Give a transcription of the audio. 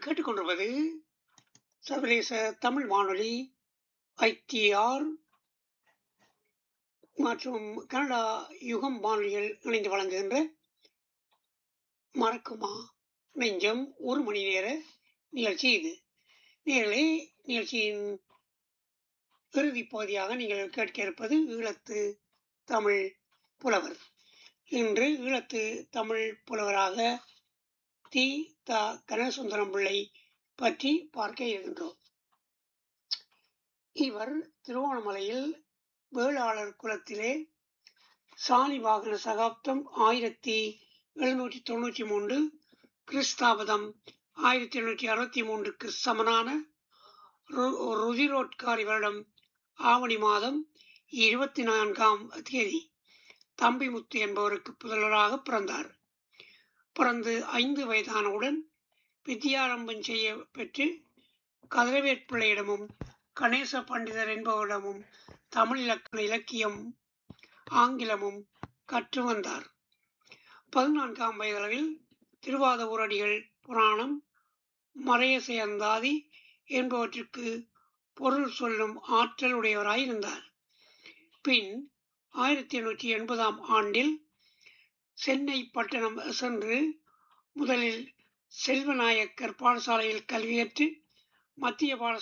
கேட்டுக்கொண்டிருப்பது சர்வதேச தமிழ் வானொலி ஐடிஆர் மற்றும் கனடா யுகம் வானொலிகள் இணைந்து வழங்குகின்ற மறக்குமா நெஞ்சம் ஒரு மணி நேர நிகழ்ச்சி இது நேர்களே நிகழ்ச்சியின் இறுதிப் பகுதியாக நீங்கள் கேட்க இருப்பது ஈழத்து தமிழ் புலவர் இன்று ஈழத்து தமிழ் புலவராக தி த கனகசுந்தரம் பிள்ளை பற்றி பார்க்க இருக்கின்றோம் இவர் திருவோணமலையில் வேளாளர் குலத்திலே சாலி வாகன சகாப்தம் ஆயிரத்தி எழுநூற்றி தொண்ணூற்றி மூன்று கிறிஸ்தாபதம் ஆயிரத்தி எண்ணூற்றி அறுபத்தி மூன்றுக்கு சமனான ருதிரோட்காரி வருடம் ஆவணி மாதம் இருபத்தி நான்காம் தேதி தம்பிமுத்து என்பவருக்கு புதல்வராக பிறந்தார் பிறந்து ஐந்து வயதானவுடன் வித்யாரம்பம் செய்ய பெற்று கதிரவேற்பிள்ளையிடமும் கணேச பண்டிதர் என்பவரிடமும் தமிழ் இலக்கண இலக்கியம் ஆங்கிலமும் கற்று வந்தார் பதினான்காம் வயதளவில் திருவாத ஊரடிகள் புராணம் மறையசை அந்தாதி என்பவற்றுக்கு பொருள் சொல்லும் ஆற்றல் உடையவராயிருந்தார் பின் ஆயிரத்தி எண்ணூற்றி எண்பதாம் ஆண்டில் சென்னை பட்டணம் சென்று முதலில் செல்வநாயக்கர் பாடசாலையில் கல்வியற்று மத்திய பாடசாலை